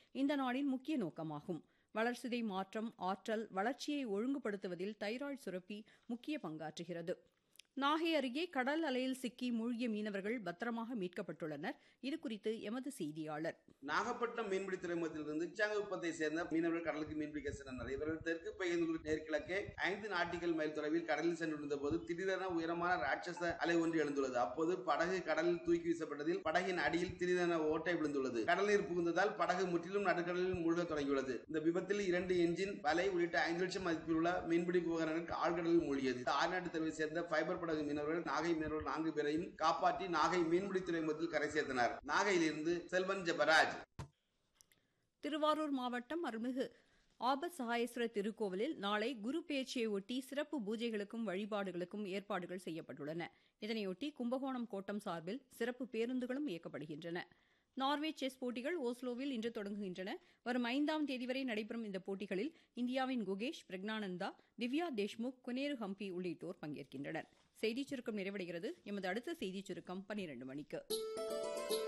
இந்த நாளின் முக்கிய நோக்கமாகும் வளர்சிதை மாற்றம் ஆற்றல் வளர்ச்சியை ஒழுங்குபடுத்துவதில் தைராய்டு சுரப்பி முக்கிய பங்காற்றுகிறது நாகை அருகே கடல் அலையில் சிக்கி மூழ்கிய மீனவர்கள் பத்திரமாக மீட்கப்பட்டுள்ளனர் இதுகுறித்து எமது செய்தியாளர் நாகப்பட்டினம் மீன்பிடி துறைமுகத்திலிருந்து உச்சாங்கப்பத்தை சேர்ந்த மீனவர்கள் கடலுக்கு மீன்பிடிக்க சென்றனர் இவர்கள் தெற்கு பகுதியில் நேர்கிழக்கே ஐந்து நாட்டிகள் மைல் தொலைவில் கடலில் சென்றிருந்த போது திடீரென உயரமான ராட்சச அலை ஒன்று எழுந்துள்ளது அப்போது படகு கடலில் தூக்கி வீசப்பட்டதில் படகின் அடியில் திடீரென ஓட்டை விழுந்துள்ளது கடல் நீர் புகுந்ததால் படகு முற்றிலும் நடுக்கடலில் மூழ்க தொடங்கியுள்ளது இந்த விபத்தில் இரண்டு என்ஜின் வலை உள்ளிட்ட ஐந்து லட்சம் மதிப்பில் உள்ள மீன்பிடி உபகரணங்கள் ஆழ்கடலில் மூழ்கியது ஆறுநாட்டு தெருவை சேர்ந்த ஃபைபர் படகு மீனவர்கள் நாகை மீனவர்கள் நான்கு பேரையும் காப்பாற்றி நாகை மீன்பிடி துறைமுகத்தில் கரை சேர்த்தனர் நாகையிலிருந்து செல்வன் ஜெபராஜ் திருவாரூர் மாவட்டம் அருள்மிகு ஆபத் சகாயேஸ்வரர் திருக்கோவிலில் நாளை குரு பேச்சியை ஒட்டி சிறப்பு பூஜைகளுக்கும் வழிபாடுகளுக்கும் ஏற்பாடுகள் செய்யப்பட்டுள்ளன இதனையொட்டி கும்பகோணம் கோட்டம் சார்பில் சிறப்பு பேருந்துகளும் இயக்கப்படுகின்றன நார்வே செஸ் போட்டிகள் ஓஸ்லோவில் இன்று தொடங்குகின்றன வரும் ஐந்தாம் தேதி வரை நடைபெறும் இந்த போட்டிகளில் இந்தியாவின் குகேஷ் பிரக்னானந்தா திவ்யா தேஷ்முக் குனேரு ஹம்பி உள்ளிட்டோர் பங்கேற்கின்றனர் செய்திச் சுருக்கம் நிறைவடைகிறது எமது அடுத்த செய்திச் சுருக்கம் பன்னிரண்டு மணிக்கு